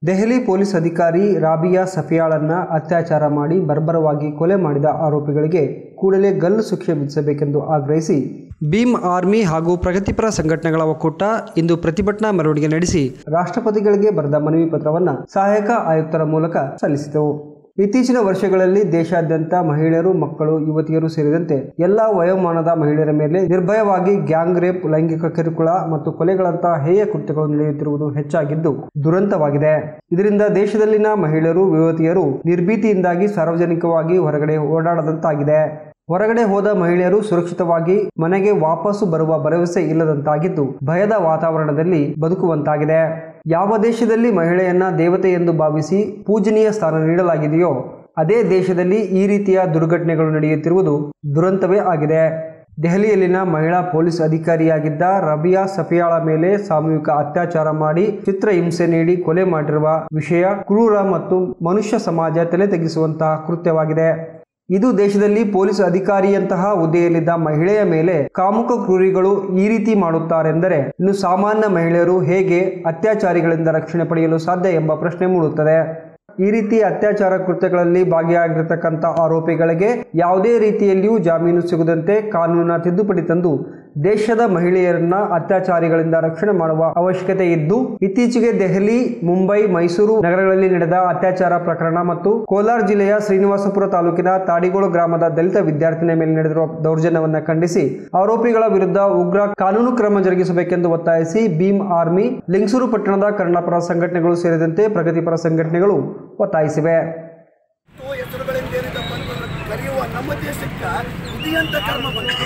Delhi police ಅಧಿಕಾರಿ ರಾಬಿಯಾ ಸಫಿಯಾಳನ್ನ ಅತ್ಯಾಚಾರ ಮಾಡಿ ಬರ್ಬರವಾಗಿ ಕೊಲೆ ಮಾಡಿದ ಆರೋಪಿಗಳಿಗೆ ಕೂಡಲೇ ಗಲ್ಲು ಶಿಕ್ಷೆ ವಿಧಿಸಬೇಕೆಂದು ಆಗ್ರಹಿಸಿ ಭೀಮ್ ಆರ್ಮಿ ಹಾಗೂ ಪ್ರಗತಿಪರ ಸಂಘಟನೆಗಳ ಒಕ್ಕೂಟ ಇಂದು ಪ್ರತಿಭಟನಾ ಮೆರವಣಿಗೆ ನಡೆಸಿ ರಾಷ್ಟ್ರಪತಿಗಳಿಗೆ ಬರೆದ ಮನವಿ ಪತ್ರವನ್ನು ಸಹಾಯಕ ಆಯುಕ್ತರ ಮೂಲಕ ಸಲ್ಲಿಸಿದವು ಇತ್ತೀಚಿನ ವರ್ಷಗಳಲ್ಲಿ ದೇಶಾದ್ಯಂತ ಮಹಿಳೆಯರು ಮಕ್ಕಳು ಯುವತಿಯರು ಸೇರಿದಂತೆ ಎಲ್ಲಾ ವಯೋಮಾನದ ಮಹಿಳೆಯರ ಮೇಲೆ ನಿರ್ಭಯವಾಗಿ ಗ್ಯಾಂಗ್ ರೇಪ್ ಲೈಂಗಿಕ ಕಿರುಕುಳ ಮತ್ತು ಕೊಲೆಗಳಂತಹ ಹೇಯ ಕೃತ್ಯಗಳು ನಡೆಯುತ್ತಿರುವುದು ಹೆಚ್ಚಾಗಿದ್ದು ದುರಂತವಾಗಿದೆ ಇದರಿಂದ ದೇಶದಲ್ಲಿನ ಮಹಿಳೆಯರು ಯುವತಿಯರು ನಿರ್ಭೀತಿಯಿಂದಾಗಿ ಸಾರ್ವಜನಿಕವಾಗಿ ಹೊರಗಡೆ ಓಡಾಡದಂತಾಗಿದೆ ಹೊರಗಡೆ ಹೋದ ಮಹಿಳೆಯರು ಸುರಕ್ಷಿತವಾಗಿ ಮನೆಗೆ ವಾಪಸ್ಸು ಬರುವ ಭರವಸೆ ಇಲ್ಲದಂತಾಗಿದ್ದು ಭಯದ ವಾತಾವರಣದಲ್ಲಿ ಬದುಕುವಂತಾಗಿದೆ ಯಾವ ದೇಶದಲ್ಲಿ ಮಹಿಳೆಯನ್ನ ದೇವತೆ ಎಂದು ಭಾವಿಸಿ ಪೂಜನೀಯ ಸ್ಥಾನ ನೀಡಲಾಗಿದೆಯೋ ಅದೇ ದೇಶದಲ್ಲಿ ಈ ರೀತಿಯ ದುರ್ಘಟನೆಗಳು ನಡೆಯುತ್ತಿರುವುದು ದುರಂತವೇ ಆಗಿದೆ ದೆಹಲಿಯಲ್ಲಿನ ಮಹಿಳಾ ಪೊಲೀಸ್ ಅಧಿಕಾರಿಯಾಗಿದ್ದ ರಬಿಯಾ ಸಫಿಯಾಳ ಮೇಲೆ ಸಾಮೂಹಿಕ ಅತ್ಯಾಚಾರ ಮಾಡಿ ಚಿತ್ರಹಿಂಸೆ ನೀಡಿ ಕೊಲೆ ಮಾಡಿರುವ ವಿಷಯ ಕ್ರೂರ ಮತ್ತು ಮನುಷ್ಯ ಸಮಾಜ ತಲೆ ತೆಗೆಸುವಂತಹ ಕೃತ್ಯವಾಗಿದೆ ಇದು ದೇಶದಲ್ಲಿ ಪೊಲೀಸ್ ಅಧಿಕಾರಿಯಂತಹ ಹುದ್ದೆಯಲ್ಲಿದ್ದ ಮಹಿಳೆಯ ಮೇಲೆ ಕಾಮುಕ ಕ್ರೂರಿಗಳು ಈ ರೀತಿ ಮಾಡುತ್ತಾರೆಂದರೆ ಇನ್ನು ಸಾಮಾನ್ಯ ಮಹಿಳೆಯರು ಹೇಗೆ ಅತ್ಯಾಚಾರಿಗಳಿಂದ ರಕ್ಷಣೆ ಪಡೆಯಲು ಸಾಧ್ಯ ಎಂಬ ಪ್ರಶ್ನೆ ಮೂಡುತ್ತದೆ ಈ ರೀತಿ ಅತ್ಯಾಚಾರ ಕೃತ್ಯಗಳಲ್ಲಿ ಭಾಗಿಯಾಗಿರ್ತಕ್ಕಂಥ ಆರೋಪಿಗಳಿಗೆ ಯಾವುದೇ ರೀತಿಯಲ್ಲಿಯೂ ಜಾಮೀನು ಸಿಗದಂತೆ ಕಾನೂನಿನ ತಿದ್ದುಪಡಿ ತಂದು ದೇಶದ ಮಹಿಳೆಯರನ್ನ ಅತ್ಯಾಚಾರಿಗಳಿಂದ ರಕ್ಷಣೆ ಮಾಡುವ ಅವಶ್ಯಕತೆ ಇದ್ದು ಇತ್ತೀಚೆಗೆ ದೆಹಲಿ ಮುಂಬೈ ಮೈಸೂರು ನಗರಗಳಲ್ಲಿ ನಡೆದ ಅತ್ಯಾಚಾರ ಪ್ರಕರಣ ಮತ್ತು ಕೋಲಾರ ಜಿಲ್ಲೆಯ ಶ್ರೀನಿವಾಸಪುರ ತಾಲೂಕಿನ ತಾಡಿಗೋಳು ಗ್ರಾಮದ ದಲಿತ ವಿದ್ಯಾರ್ಥಿನಿಯ ಮೇಲೆ ನಡೆದಿರುವ ದೌರ್ಜನ್ಯವನ್ನ ಖಂಡಿಸಿ ಆರೋಪಿಗಳ ವಿರುದ್ಧ ಉಗ್ರ ಕಾನೂನು ಕ್ರಮ ಜರುಗಿಸಬೇಕೆಂದು ಒತ್ತಾಯಿಸಿ ಭೀಮ್ ಆರ್ಮಿ ಲಿಂಗಸೂರು ಪಟ್ಟಣದ ಕನ್ನಡಪರ ಸಂಘಟನೆಗಳು ಸೇರಿದಂತೆ ಪ್ರಗತಿಪರ ಸಂಘಟನೆಗಳು ಒತ್ತಾಯಿಸಿವೆ ಎಷ್ಟೋ ಹೆಸರುಗಳಿಂದೇನಿದಪ್ಪ ಅಂತಂದ್ರೆ ಕರೆಯುವ ನಮ್ಮ ದೇಶಕ್ಕೆ ಉದಿಯಂತ ಕರ್ಮ ಬಂದಿದೆ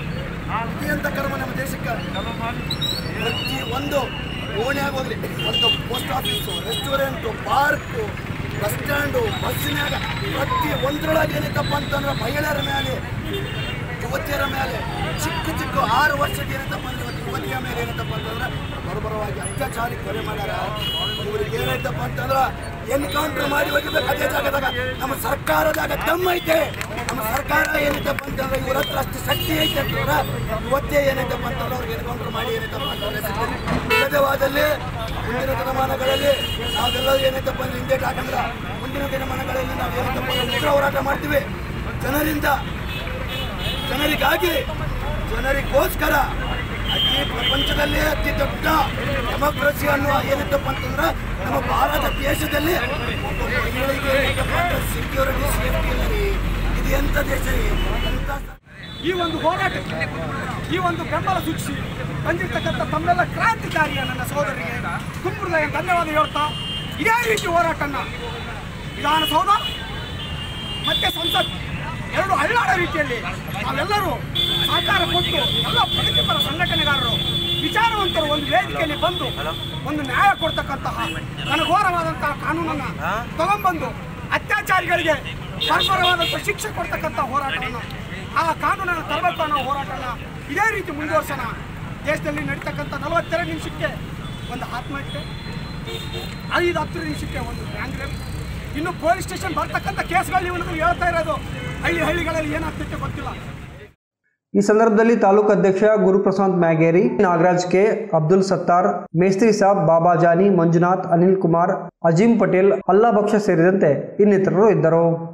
ಉದಿಯಂತ ಕರ್ಮ ನಮ್ಮ ದೇಶಕ್ಕೆ ಪ್ರತಿ ಒಂದು ಓಣ್ಯಾಗ ಹೋಗ್ಲಿ ಒಂದು post office restaurant park bus stand ಬಸ್ಸಿನಾಗ ಪ್ರತಿ ಒಂದರೊಳಗೆ ಏನಿತ್ತಪ್ಪ ಅಂತಂದ್ರೆ ಮಹಿಳೆಯರ ಮೇಲೆ ಯುವತಿಯರ ಮೇಲೆ ಚಿಕ್ಕ ಚಿಕ್ಕ ಆರು ವರ್ಷದ ಏನೈತಪ್ಪ ಅಂದ್ರೆ ಇವತ್ತು ಯುವತಿಯ ಮೇಲೆ ಏನೈತಪ್ಪ ಅಂತಂದ್ರೆ ಬರಬರವಾಗಿ ಅತ್ಯಾಚಾರಿ ಕೊಲೆ ಮಾಡ್ಯಾರ ಇವ್ರಿಗೆ ಏನೈತಪ್ಪ ಅಂತಂದ್ರೆ ಎನ್ಕೌಂಟರ್ ಮಾಡಿ ಹೋಗಿರ್ಬೇಕು ಅದೇ ಜಾಗದಾಗ ನಮ್ಮ ಸರ್ಕಾರದಾಗ ದಮ್ ಐತೆ ನಮ್ಮ ಸರ್ಕಾರ ಏನೈತಪ್ಪ ಅಂತಂದ್ರೆ ಇವ್ರ ಹತ್ರ ಅಷ್ಟು ಶಕ್ತಿ ಐತೆ ಅಂತಂದ್ರೆ ಇವತ್ತೇ ಏನೈತಪ್ಪ ಅಂತಂದ್ರೆ ಅವ್ರಿಗೆ ಎನ್ಕೌಂಟರ್ ಮಾಡಿ ಏನೈತಪ್ಪ ಅಂತಂದ್ರೆ ನಿಜವಾದಲ್ಲಿ ಮುಂದಿನ ದಿನಮಾನಗಳಲ್ಲಿ ನಾವೆಲ್ಲ ಏನೈತಪ್ಪ ಅಂದ್ರೆ ಹಿಂದೆ ಹಾಕಂದ್ರೆ ಮುಂದಿನ ದಿನಮಾನಗಳಲ್ಲಿ ನಾವು ಏನೈತಪ್ಪ ಅಂದ್ರೆ ಉಗ್ರ ಹೋರಾಟ ಮಾಡ್ತೀವಿ ಜನರಿಂದ ಜನರಿಗಾಗಿ ಜನರಿಗೋಸ್ಕರ ಅತಿ ಪ್ರಪಂಚದಲ್ಲೇ ಅತಿ ದೊಡ್ಡ ಡೆಮೋಕ್ರಸಿ ಅನ್ನುವ ಏನಿತ್ತಪ್ಪ ಅಂತಂದ್ರೆ ನಮ್ಮ ಭಾರತ ದೇಶದಲ್ಲಿ ಒಬ್ಬ ಮಹಿಳೆಗೆ ಸೆಕ್ಯೂರಿಟಿ ಸೇಫ್ಟಿ ಇಲ್ಲ ರೀ ಇದು ಎಂಥ ದೇಶ ರೀ ಎಂಥ ಸ- ಈ ಒಂದು ಹೋರಾಟಕ್ಕೆ ಈ ಒಂದು ಬೆಂಬಲ ಸೂಚಿಸಿ ಬಂದಿರತಕ್ಕಂಥ ತಮ್ಮೆಲ್ಲ ಕ್ರಾಂತಿಕಾರಿಯ ನನ್ನ ಸಹೋದರಿಗೆ ತುಂಬ ಹೃದಯ ಧನ್ಯವಾದ ಹೇಳ್ತಾ ಇದೇ ರೀತಿ ಹೋರಾಟನ ವಿಧಾನಸೌಧ ಮತ್ತೆ ಸಂಸತ್ ಎರಡು ಹಳ್ಳಾಡ ರೀತಿಯಲ್ಲಿ ನಾವೆಲ್ಲರೂ ಸಹಕಾರ ಕೊಟ್ಟು ಎಲ್ಲ ಪ್ರಗತಿಪರ ಸಂಘಟನೆಗಾರರು ವಿಚಾರವಂತರು ಒಂದು ವೇದಿಕೆಯಲ್ಲಿ ಬಂದು ಒಂದು ನ್ಯಾಯ ಕೊಡ್ತಕ್ಕಂತಹ ಘನಘೋರವಾದಂತಹ ಕಾನೂನನ್ನ ತಗೊಂಡ್ಬಂದು ಅತ್ಯಾಚಾರಿಗಳಿಗೆ ಬರ್ಬರವಾದಂತಹ ಶಿಕ್ಷೆ ಕೊಡ್ತಕ್ಕಂಥ ಹೋರಾಟವನ್ನು ಆ ಕಾನೂನನ್ನು ತರಬೇಕು ಅನ್ನೋ ಹೋರಾಟನ ಇದೇ ರೀತಿ ಮುಂದುವರ್ಸೋಣ ದೇಶದಲ್ಲಿ ನಡೀತಕ್ಕಂಥ ನಲವತ್ತೆರಡು ನಿಮಿಷಕ್ಕೆ ಒಂದು ಆತ್ಮಹತ್ಯೆ ಐದು ಹತ್ತು ನಿಮಿಷಕ್ಕೆ ಒಂದು ಗ್ಯಾಂಗ್ ರೇಪ್ ಇನ್ನು ಪೊಲೀಸ್ ಸ್ಟೇಷನ್ ಬರ್ತಕ್ಕಂಥ ಕೇಸ್ಗಳು ಇವನು ಹೇಳ್ತಾ ಇರೋದು ಹಳ್ಳಿ ಹಳ್ಳಿಗಳಲ್ಲಿ ಏನಾಗ್ತಿತ್ತು ಗೊತ್ತಿಲ್ಲ ಈ ಸಂದರ್ಭದಲ್ಲಿ ತಾಲೂಕು ಅಧ್ಯಕ್ಷ ಗುರುಪ್ರಸಾದ್ ಮ್ಯಾಗೇರಿ ನಾಗರಾಜ್ ಕೆ ಅಬ್ದುಲ್ ಸತ್ತಾರ್ ಮೇಸ್ತ್ರಿ ಸಾಬ್ ಬಾಬಾಜಾನಿ ಮಂಜುನಾಥ್ ಅನಿಲ್ ಕುಮಾರ್ ಅಜೀಂ ಪಟೇಲ್ ಅಲ್ಲಾ ಬಕ್ಷ ಸೇರಿದಂತೆ ಇನ್ನಿತರರು ಇದ್ದರು